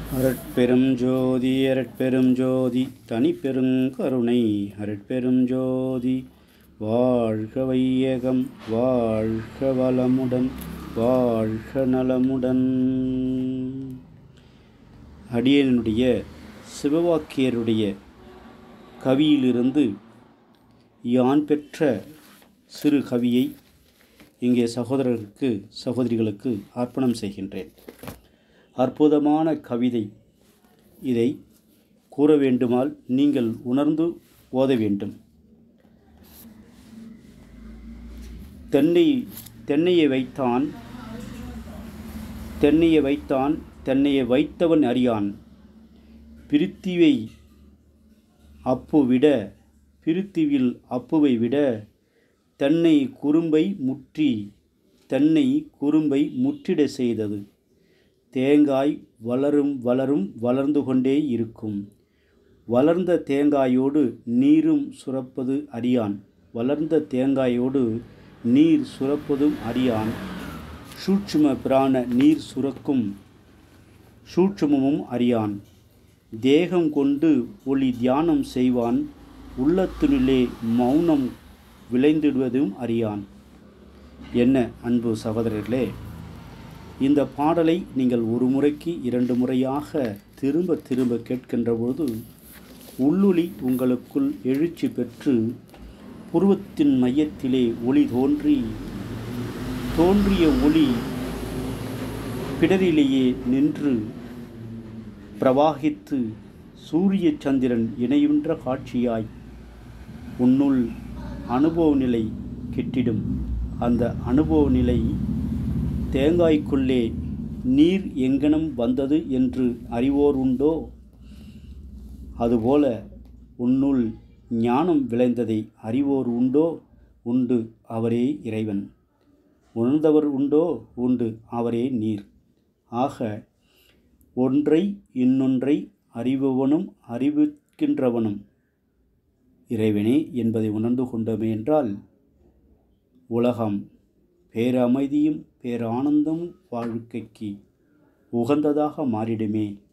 அரட்பெரும் ஜோதி அரட்பெரும் ஜோதி தனிப்பெரும் கருணை அரட்பெரும் ஜோதி வாழ்க வையகம் வாழ்க வளமுடன் வாழ்க நலமுடன் அடியனுடைய சிவவாக்கியருடைய கவியிலிருந்து யான் பெற்ற சிறு கவியை இங்கே சகோதரர்களுக்கு சகோதரிகளுக்கு அர்ப்பணம் செய்கின்றேன் அற்புதமான கவிதை இதை கூற வேண்டுமால் நீங்கள் உணர்ந்து ஓத வேண்டும் தென்னை தென்னையை வைத்தான் தென்னையை வைத்தான் தென்னையை வைத்தவன் அறியான் பிரித்திவை அப்பு விட பிரித்திவில் அப்புவை விட தென்னை குறும்பை முற்றி தென்னை குறும்பை முற்றிட செய்தது தேங்காய் வளரும் வளரும் வளர்ந்து கொண்டே இருக்கும் வளர்ந்த தேங்காயோடு நீரும் சுரப்பது அறியான் வளர்ந்த தேங்காயோடு நீர் சுரப்பதும் அறியான் சூட்சும பிராண நீர் சுரக்கும் சூட்சுமமும் அறியான் தேகம் கொண்டு ஒளி தியானம் செய்வான் உள்ளத்தினுள்ளே மௌனம் விளைந்திடுவதும் அறியான் என்ன அன்பு சகோதரர்களே இந்த பாடலை நீங்கள் ஒரு முறைக்கு இரண்டு முறையாக திரும்ப திரும்ப கேட்கின்ற போது உள்ளொளி உங்களுக்குள் எழுச்சி பெற்று புருவத்தின் மையத்திலே ஒளி தோன்றி தோன்றிய ஒளி பிடரிலேயே நின்று பிரவாகித்து சூரிய சந்திரன் இணையுன்ற காட்சியாய் உன்னுள் அனுபவ நிலை கிட்டிடும் அந்த அனுபவ நிலை தேங்காய்க்குள்ளே நீர் எங்கனம் வந்தது என்று அறிவோர் உண்டோ அதுபோல உன்னுள் ஞானம் விளைந்ததை அறிவோர் உண்டோ உண்டு அவரே இறைவன் உணர்ந்தவர் உண்டோ உண்டு அவரே நீர் ஆக ஒன்றை இன்னொன்றை அறிபவனும் அறிவிக்கின்றவனும் இறைவனே என்பதை உணர்ந்து கொண்டோமே என்றால் உலகம் பேரமைதியும் பேரானந்தமும் வாழ்க்கைக்கு உகந்ததாக மாறிடுமே